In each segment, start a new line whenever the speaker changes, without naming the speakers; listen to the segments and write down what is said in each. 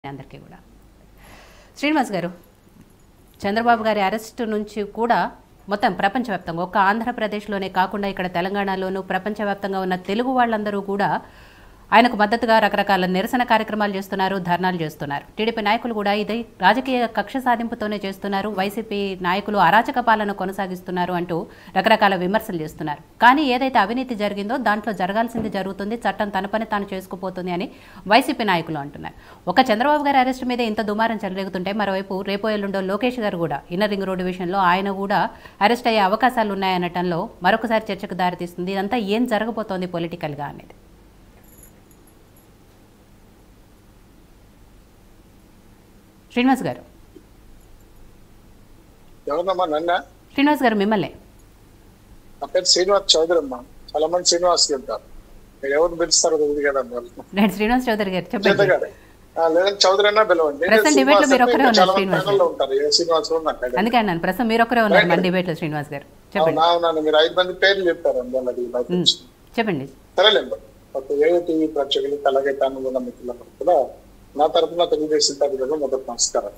అందరికీ కూడా శ్రీనివాస్ గారు చంద్రబాబు గారి అరెస్టు నుంచి కూడా మొత్తం ప్రపంచవ్యాప్తంగా ఒక్క ఆంధ్రప్రదేశ్లోనే కాకుండా ఇక్కడ తెలంగాణలోనూ ప్రపంచవ్యాప్తంగా ఉన్న తెలుగు వాళ్ళందరూ కూడా ఆయనకు మద్దతుగా రకరకాల నిరసన కార్యక్రమాలు చేస్తున్నారు ధర్నాలు చేస్తున్నారు టీడీపీ నాయకులు కూడా ఇది రాజకీయ కక్ష సాధింపుతోనే చేస్తున్నారు వైసీపీ నాయకులు అరాచక పాలన కొనసాగిస్తున్నారు అంటూ రకరకాల విమర్శలు చేస్తున్నారు కానీ ఏదైతే అవినీతి జరిగిందో దాంట్లో జరగాల్సింది జరుగుతుంది చట్టం తన పని తాను చేసుకుపోతుంది అని వైసీపీ నాయకులు అంటున్నారు ఒక చంద్రబాబు గారి అరెస్ట్ మీద ఇంత దుమారం చెలరేగుతుంటే మరోవైపు రేపు ఎల్లుండో లోకేష్ గారు కూడా ఇన్నర్ రింగ్ రోడ్డు విషయంలో ఆయన కూడా అరెస్ట్ అయ్యే అవకాశాలు ఉన్నాయనటంలో మరొకసారి చర్చకు దారితీస్తుంది ఇదంతా ఏం జరగబోతోంది పొలిటికల్గా అనేది శ్రీనివాస్ గారు
ఎవరమ్మా నన్న
శ్రీనివాస్ గారు మిమ్మల్ని
నా పేరు శ్రీనివాస్ చౌదరి అమ్మా చాలా మంది శ్రీనివాస్ ఉంటారు మీరు ఎవరు పిలుస్తారో తెలియదు కదా
నేను శ్రీనివాస్ చౌదరి గారు
చేత
చెప్పండి
గారు ఆ, లేదంటే చౌదరి అన్నా పిలవండి
Present debate లో మీరు ఒక్కరే ఉన్నారు,
చాలా మంది
శ్రీనివాస్
panel లో ఉంటారు ఏ శ్రీనివాస్ కూడా నాకు తెలియదు.
అందుకే అన్నాను ప్రస్తుతం మీరు ఒక్కరే ఉన్నారు మన డిబేట్లో శ్రీనివాస్ గారు చెప్పండి
అవునా అవునా మీరు ఐదు మంది పేర్లు చెప్పారు అందువల్ల అది నాకు తెలుసు.
చెప్పండి
సరేలేండి ఒక ఏఏ టీవీ ప్రేక్షకులకి అలాగే తాను ఉన్న మిత్రులకు కూడా నా తరఫున తెలుగుదేశం తరఫున మొదటి నమస్కారం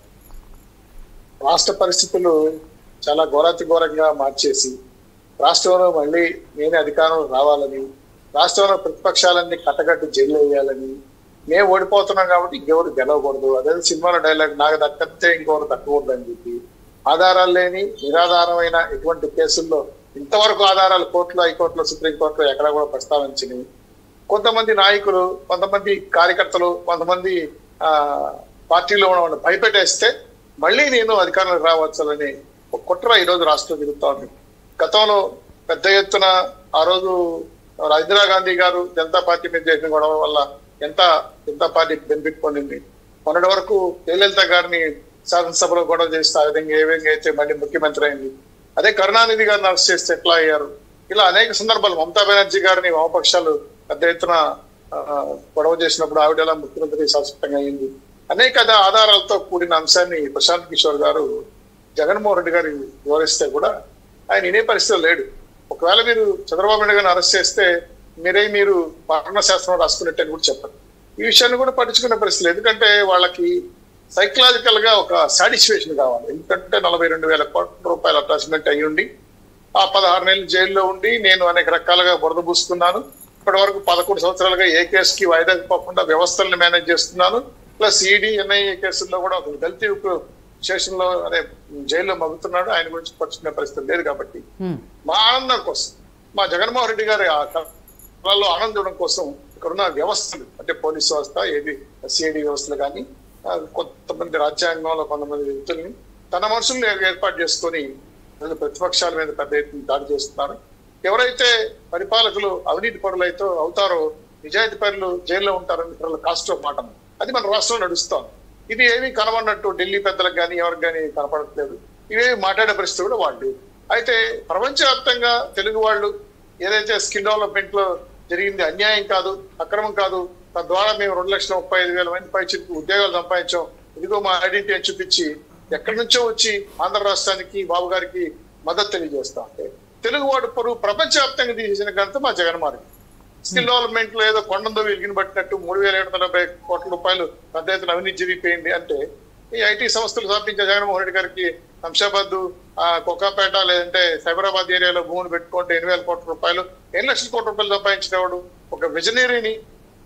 రాష్ట్ర పరిస్థితులు చాలా ఘోరాతి ఘోరంగా మార్చేసి రాష్ట్రంలో మళ్ళీ నేనే అధికారం రావాలని రాష్ట్రంలో ప్రతిపక్షాలన్నీ కట్టగట్టు జైలు వేయాలని మేము ఓడిపోతున్నాం కాబట్టి ఇంకెవరు గెలవకూడదు అదే సినిమాలో డైలాగ్ నాకు దక్కితే ఇంకెవరు తక్కకూడదు అని చెప్పి ఆధారాలు లేని నిరాధారమైన ఎటువంటి కేసుల్లో ఇంతవరకు ఆధారాలు కోర్టులో హైకోర్టులో సుప్రీంకోర్టులో ఎక్కడ కూడా ప్రస్తావించినవి కొంతమంది నాయకులు కొంతమంది కార్యకర్తలు కొంతమంది ఆ పార్టీలో ఉన్న వాళ్ళని భయపెట్టేస్తే మళ్ళీ నేను అధికారంలోకి రావచ్చాలని ఒక కుట్ర ఈ రోజు రాష్ట్రం తిరుగుతా ఉంది గతంలో పెద్ద ఎత్తున ఆ రోజు ఇందిరాగాంధీ గారు జనతా పార్టీ మీద చేసిన గొడవ వల్ల ఎంత జనతా పార్టీ బెనిఫిట్ పొందింది మొన్నటి వరకు జయలలిత గారిని శాసనసభలో గొడవ చేస్తే ఆ విధంగా ఏ విధంగా అయితే మళ్ళీ ముఖ్యమంత్రి అయింది అదే కరుణానిధి గారిని అరెస్ట్ చేస్తే ఎట్లా అయ్యారు ఇలా అనేక సందర్భాలు మమతా బెనర్జీ గారిని వామపక్షాలు పెద్ద ఎత్తున ఆ, గొడవ చేసినప్పుడు ఆవిడ ఎలా ముఖ్యమంత్రి శాశ్వతంగా అయింది అనేక ఆధారాలతో కూడిన అంశాన్ని ప్రశాంత్ కిషోర్ గారు జగన్మోహన్ రెడ్డి గారు వివరిస్తే కూడా ఆయన ఇనే పరిస్థితిలో లేడు ఒకవేళ మీరు చంద్రబాబు నాయుడు గారిని అరెస్ట్ చేస్తే మీరే మీరు మరణ శాస్త్రం రాసుకున్నట్టు అని కూడా చెప్పండి ఈ విషయాన్ని కూడా పట్టించుకునే పరిస్థితి లేదు. ఎందుకంటే వాళ్ళకి సైకలాజికల్ గా ఒక సాటిస్ఫాక్షన్ కావాలి ఎందుకంటే నలభై రెండు వేల కోట్ల రూపాయల అటాచ్మెంట్ అయ్యి ఉండి ఆ పదహారు నెలలు జైల్లో ఉండి నేను అనేక రకాలుగా బురద పూసుకున్నాను ఇప్పటి వరకు పదకొండు సంవత్సరాలుగా ఏ కేసుకి వాయిదా పోకుండా వ్యవస్థల్ని మేనేజ్ చేస్తున్నాను ప్లస్ ఈడీ ఎన్ఐఏ కేసుల్లో కూడా ఒక దళిత స్టేషన్ లో అనే జైల్లో మగ్గుతున్నాడు ఆయన గురించి పట్టించుకునే పరిస్థితి లేదు కాబట్టి
హ్మ్.
మా ఆనందం కోసం మా జగన్మోహన్ రెడ్డి గారి ఆ కళలో ఆనందం కోసం ఇక్కడున్న వ్యవస్థలు అంటే పోలీస్ వ్యవస్థ ఏది సిఐడి వ్యవస్థలు కానీ ఆ, కొంతమంది రాజ్యాంగంలో కొంతమంది వ్యక్తుల్ని తన మనుషుల్ని ఏర్పాటు చేసుకొని వీళ్ళు ప్రతిపక్షాల మీద పెద్ద ఎత్తున దాడి చేస్తున్నారు ఎవరైతే పరిపాలకులు అవినీతి పరులు అయితే అవుతారో నిజాయితీ పరులు జైల్లో ఉంటారని ఇతరుల కాస్ట్ ఆఫ్ మాట అది మన రాష్ట్రంలో నడుస్తాం ఇది ఏమీ కనబడినట్టు ఢిల్లీ పెద్దలకు కానీ ఎవరికి కానీ కనపడట్లేదు ఇవేమి మాట్లాడే పరిస్థితి కూడా వాళ్ళు అయితే ప్రపంచవ్యాప్తంగా తెలుగు వాళ్ళు ఏదైతే స్కిల్ డెవలప్మెంట్ లో జరిగింది అన్యాయం కాదు అక్రమం కాదు తద్వారా మేము రెండు లక్షల ముప్పై ఐదు వేల మంది పై చిరుకు ఉద్యోగాలు సంపాదించాం ఇదిగో మా ఐడెంటిటీ అని చూపించి ఎక్కడి నుంచో వచ్చి ఆంధ్ర రాష్ట్రానికి బాబు గారికి మద్దతు తెలియజేస్తా అంటే తెలుగు వాడు పరువు ప్రపంచవ్యాప్తంగా తీసిన ఘనత మా జగన్మారి స్కిల్ డెవలప్మెంట్ లో ఏదో కొండందో వెలిగిన పట్టినట్టు మూడు వేల ఏడు వందల డెబ్బై కోట్ల రూపాయలు పెద్ద ఎత్తున అవినీతి జరిగిపోయింది అంటే ఈ ఐటీ సంస్థలు స్థాపించే జగన్మోహన్ రెడ్డి గారికి శంషాబాద్ ఆ కొకాపేట లేదంటే సైబరాబాద్ ఏరియాలో భూములు పెట్టుకుంటే ఎన్ని వేల కోట్ల రూపాయలు ఎన్ని లక్షల కోట్ల రూపాయలు సంపాదించినవాడు ఒక విజనరీని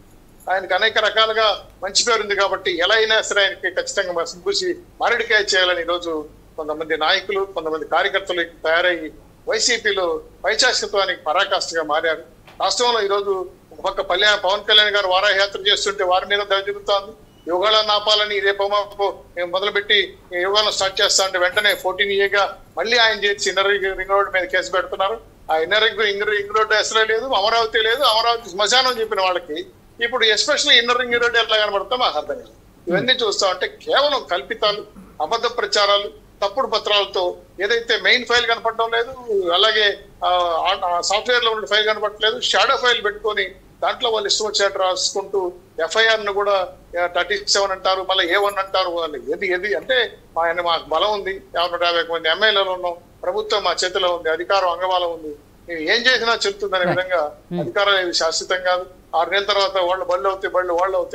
ఆయనకు అనేక రకాలుగా మంచి పేరు ఉంది కాబట్టి ఎలా అయినా సరే ఆయనకి ఖచ్చితంగా మసం పూసి మారేడికాయ చేయాలని ఈరోజు కొంతమంది నాయకులు కొంతమంది కార్యకర్తలు తయారయ్యి వైసీపీలో పైచాశిత్వానికి పరాకాష్ఠగా మారారు రాష్ట్రంలో ఈరోజు ఒక పక్క కళ్యాణ్ పవన్ కళ్యాణ్ గారు వారాయాత్ర చేస్తుంటే వారి మీద దాడి జరుగుతోంది యుగాలను ఆపాలని రేపు మాపు మేము మొదలుపెట్టి ఈ యుగాలను స్టార్ట్ చేస్తా అంటే వెంటనే ఫోర్టీన్ ఇయర్గా మళ్ళీ ఆయన చేసి ఇన్నర్ రింగ్ రోడ్ మీద కేసు పెడుతున్నారు ఆ ఇన్నర్ రింగ్ ఇంగ్ రింగ్ రోడ్ అసలే లేదు అమరావతి లేదు అమరావతి శ్మశానం చెప్పిన వాళ్ళకి ఇప్పుడు ఎస్పెషల్లీ ఇన్నర్ రింగ్ రోడ్ ఎట్లా కనబడతాం మాకు అర్థం కాదు ఇవన్నీ చూస్తా ఉంటే కేవలం కల్పితాలు అబద్ధ ప్రచారాలు తప్పుడు పత్రాలతో ఏదైతే మెయిన్ ఫైల్ కనపడడం లేదు అలాగే సాఫ్ట్వేర్ లో ఉన్న ఫైల్ కనపడట్లేదు షాడో ఫైల్ పెట్టుకొని దాంట్లో వాళ్ళు ఇష్టం వచ్చినట్టు రాసుకుంటూ ఎఫ్ఐఆర్ ను కూడా థర్టీ సెవెన్ అంటారు మళ్ళీ ఏ వన్ అంటారు వాళ్ళు ఏది ఏది అంటే మా ఆయన మాకు బలం ఉంది యాభై నూట యాభై మంది ఎమ్మెల్యేలు ఉన్నాం ప్రభుత్వం మా చేతిలో ఉంది అధికారం అంగబలం ఉంది మేము ఏం చేసినా చెల్తుందనే విధంగా అధికారం అనేది శాశ్వతం కాదు ఆరు నెలల తర్వాత వాళ్ళు బళ్ళు అవుతాయి బళ్ళు వాళ్ళు అవుతాయి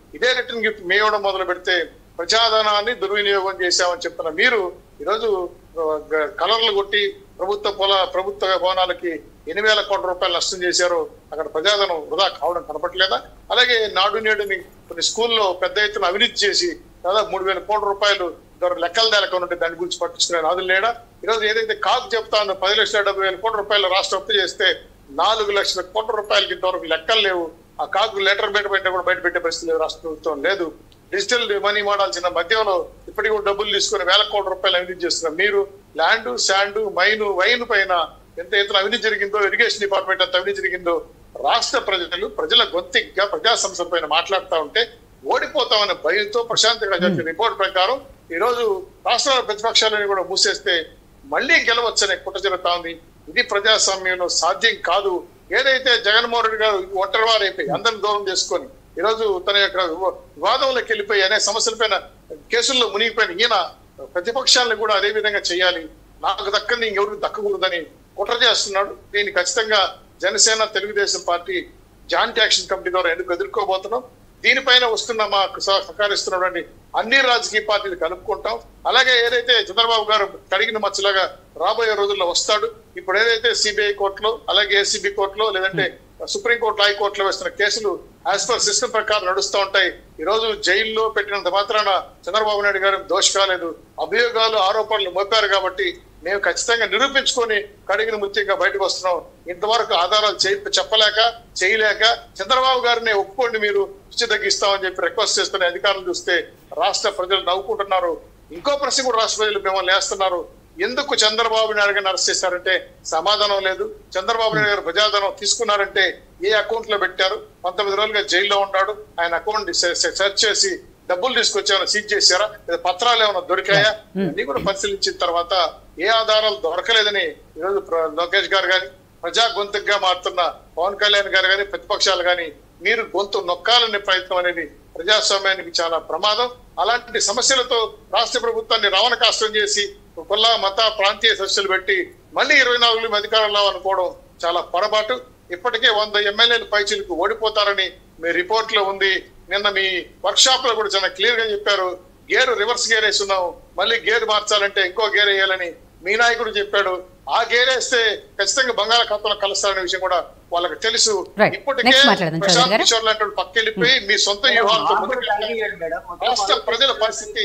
ఇదే రిటర్న్ గిఫ్ట్ మేము ఇవ్వడం మొదలు పెడితే ప్రజాధనాన్ని దుర్వినియోగం చేశామని చెప్తున్న మీరు ఈరోజు ఆ, గ- కలర్లు కొట్టి ప్రభుత్వ పొల ప్రభుత్వ భవనాలకి ఎన్ని వేల కోట్ల రూపాయలు నష్టం చేశారు అక్కడ ప్రజాధనం వృధా కావడం కనపట్లేదా అలాగే నాడు నేడుని కొన్ని స్కూల్లో పెద్ద ఎత్తున అవినీతి చేసి దాదాపు మూడు వేల కోట్ల రూపాయలు ద్వారా లెక్కలు తేలకుండా దాని గురించి పట్టించుకునే నాదులు లేడా ఈరోజు ఏదైతే కాకు చెప్తా ఉందో పది లక్షల డెబ్బై వేల కోట్ల రూపాయలు రాష్ట్ర అప్పు చేస్తే నాలుగు లక్షల కోట్ల రూపాయలకి ఇంతవరకు లెక్కలు లేవు ఆ కాకు లెటర్ బయట పెట్టినా కూడా బయట పెట్టే పరిస్థితి లేదు రాష్ట్ర ప్రభుత్వం లేదు డిజిటల్ మనీ వాడాల్సిన మధ్యంలో ఇప్పటికి కూడా డబ్బులు తీసుకొని వేల కోట్ల రూపాయలు అవినీతి చేస్తున్నారు మీరు ల్యాండ్ శాండ్ మైను వైన్ పైన ఎంత ఎత్తున అవినీతి జరిగిందో ఇరిగేషన్ డిపార్ట్మెంట్ అంత అవినీతి జరిగిందో రాష్ట్ర ప్రజలు ప్రజల గొంతిగ్గా ప్రజా సంస్థల పైన మాట్లాడుతూ ఉంటే ఓడిపోతామనే భయంతో ప్రశాంతంగా జరిగిన రిపోర్ట్ ప్రకారం ఈ రోజు రాష్ట్ర ప్రతిపక్షాలని కూడా మూసేస్తే మళ్ళీ గెలవచ్చనే కుట్ర జరుగుతా ఉంది ఇది ప్రజాస్వామ్యంలో సాధ్యం కాదు ఏదైతే జగన్మోహన్ రెడ్డి గారు ఒంటరి వారైపోయి అందరిని దూరం చేసుకొని ఈ రోజు తన యొక్క వివా- వివాదంలోకి వెళ్ళిపోయి అనే సమస్యలపైన కేసుల్లో మునిగిపోయిన ఈయన ప్రతిపక్షాలను కూడా అదే విధంగా చేయాలి నాకు దక్కని ఇంకెవరికి దక్కకూడదని కుట్ర చేస్తున్నాడు దీన్ని ఖచ్చితంగా Janasena Telugu Desam party joint action committee ద్వారా ఎందుకు ఎదుర్కోబోతున్నాం దీనిపైన వస్తున్న మాకు సహ- సహకరిస్తున్నటువంటి అన్ని రాజకీయ పార్టీలు కలుపుకుంటాం అలాగే ఏదైతే చంద్రబాబు గారు కడిగిన మచ్చలాగా రాబోయే రోజుల్లో వస్తాడు ఇప్పుడు ఏదైతే సిబిఐ కోర్టులో అలాగే ఏసీబీ కోర్టులో లేదంటే సుప్రీంకోర్టు హైకోర్టులో వేస్తున్న కేసులు యాజ్ పర్ సిస్టమ్ ప్రకారం నడుస్తూ ఉంటాయి ఈ రోజు జైల్లో పెట్టినంత మాత్రాన చంద్రబాబు నాయుడు గారు దోష కాలేదు అభియోగాలు ఆరోపణలు మోపారు కాబట్టి మేము ఖచ్చితంగా నిరూపించుకొని కడిగిన ముత్యంగా బయటకు వస్తున్నాం ఇంతవరకు ఆధారాలు చేయ- చెప్పలేక చేయలేక చంద్రబాబు గారిని ఒప్పుకోండి మీరు పిచ్చి తగ్గిస్తామని చెప్పి రిక్వెస్ట్ చేస్తున్న అధికారులు చూస్తే రాష్ట్ర ప్రజలు నవ్వుకుంటున్నారు ఇంకో ప్రశ్న కూడా రాష్ట్ర ప్రజలు మిమ్మల్ని వేస్తున్నారు ఎందుకు చంద్రబాబు నాయుడు గారిని అరెస్ట్ చేశారంటే సమాధానం లేదు చంద్రబాబు నాయుడు గారు ప్రజాధనం తీసుకున్నారంటే ఏ అకౌంట్ లో పెట్టారు పంతొమ్మిది రోజులుగా జైల్లో ఉన్నాడు ఆయన అకౌంట్ సెర్చ్ చేసి డబ్బులు తీసుకొచ్చి సీజ్ చేశారా లేదా పత్రాలు ఏమైనా దొరికాయా అన్ని కూడా పరిశీలించిన తర్వాత ఏ ఆధారాలు దొరకలేదని ఈరోజు ప్ర- లోకేష్ గారు గాని ప్రజా గొంతుగా మారుతున్న పవన్ కళ్యాణ్ గారు గాని ప్రతిపక్షాలు గాని మీరు గొంతు నొక్కాలనే ప్రయత్నం అనేది ప్రజాస్వామ్యానికి చాలా ప్రమాదం అలాంటి సమస్యలతో రాష్ట్ర ప్రభుత్వాన్ని రావణ కాష్టం చేసి కుల మత ప్రాంతీయ సమస్యలు పెట్టి మళ్ళీ ఇరవై నాలుగు అధికారంలో అనుకోవడం చాలా పొరపాటు ఇప్పటికే వంద ఎమ్మెల్యేలు పైచీలకు ఓడిపోతారని మీ రిపోర్ట్ లో ఉంది నిన్న మీ వర్క్ షాప్ లో కూడా చాలా క్లియర్ గా చెప్పారు గేరు రివర్స్ గేర్ వేస్తున్నాం మళ్ళీ గేర్ మార్చాలంటే ఇంకో గేర్ వేయాలని మీ నాయకుడు చెప్పాడు ఆ గేర్ వేస్తే ఖచ్చితంగా బంగాళాఖాతంలో కలుస్తారనే విషయం కూడా వాళ్ళకి తెలుసు
Right.
ఇప్పటికే
Next మాట్లాడదాం, చౌదరి
ప్రశాంత్
గారు.
కిషోర్ లాంటి పక్కెళ్ళిపోయి మీ సొంత వ్యూహాలతో
మాకు
ముందుకు
కూడా తాగియాడు మేడం. మొత్తం
రాష్ట్ర
వాళ్ళు-
ప్రజల పరిస్థితి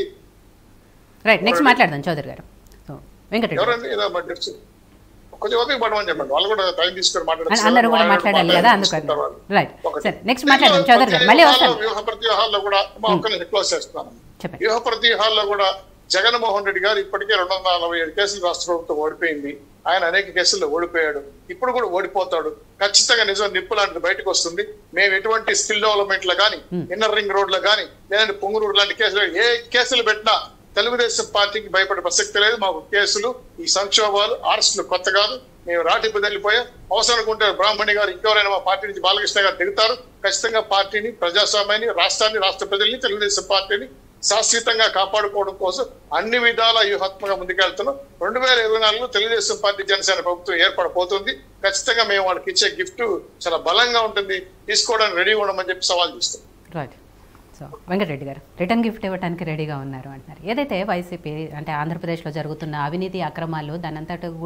రైట్ నెక్స్ట్ మాట్లాడదాం చౌదరి గారు సో వెంకటరెడ్డి గారు.
ఎవరండి ఏదో మరి తెలుసు. కొంచెం ఓపిక పడమని చెప్పండి వాళ్ళు కూడా టైం తీసుకొని మాట్లాడచ్చు
అందరూ కూడా
వాళ్ళు
మాట్లాడాలి కదా అందుకని
తీసుకుంటారు వాళ్ళు.
రైట్
ఒకటి.
సరే నెక్స్ట్ మాట్లాడదాం చౌదరి గారు మళ్ళీ వస్తాను
వ్యూహ ప్రతివ్యూహాల్లో కూడా మా ఒక్కరిని క్లోజ్ చేస్తున్నాను
చెప్పండి
వ్యూహ ప్రతివ్యూహాల్లో కూడా జగన్మోహన్ రెడ్డి గారు ఇప్పటికే రెండు వందల నలభై ఏడు కేసులు రాష్ట్ర ప్రభుత్వం ఓడిపోయింది ఆయన అనేక కేసుల్లో ఓడిపోయాడు ఇప్పుడు కూడా ఓడిపోతాడు ఖచ్చితంగా నిజం నిప్పు లాంటిది బయటకు వస్తుంది మేము ఎటువంటి స్కిల్ డెవలప్మెంట్ లో కానీ ఇన్నర్ రింగ్ రోడ్ లో కానీ లేదంటే పొంగునూరు లాంటి కేసులు ఏ కేసులు పెట్టినా తెలుగుదేశం పార్టీకి భయపడే ప్రసక్తి లేదు మాకు కేసులు ఈ సంక్షోభాలు అరెస్టులు కొత్త కాదు మేము రాటి బదిలిపోయాం అవసరం అనుకుంటే బ్రాహ్మణి గారు ఇంకెవరైనా మా పార్టీ నుంచి బాలకృష్ణ గారు దిగుతారు ఖచ్చితంగా పార్టీని ప్రజాస్వామ్యాన్ని రాష్ట్రాన్ని రాష్ట్ర ప్రజల్ని తెలుగుదేశం పార్టీని శాశ్వతంగా కాపాడుకోవడం కోసం అన్ని విధాల వ్యూహాత్మకంగా ముందుకెళ్తున్నాం రెండు వేల ఇరవై నాలుగులో తెలుగుదేశం పార్టీ జనసేన ప్రభుత్వం ఏర్పడబోతుంది ఖచ్చితంగా మేము వాళ్ళకి ఇచ్చే గిఫ్ట్ చాలా బలంగా ఉంటుంది తీసుకోవడానికి రెడీ ఉండమని చెప్పి సవాల్ చేస్తాం
రైట్ సో వెంకటరెడ్డి గారు రిటర్న్ గిఫ్ట్ ఇవ్వడానికి రెడీగా ఉన్నారు అంటున్నారు ఏదైతే వైసీపీ అంటే ఆంధ్రప్రదేశ్లో జరుగుతున్న అవినీతి అక్రమాలు దానంతట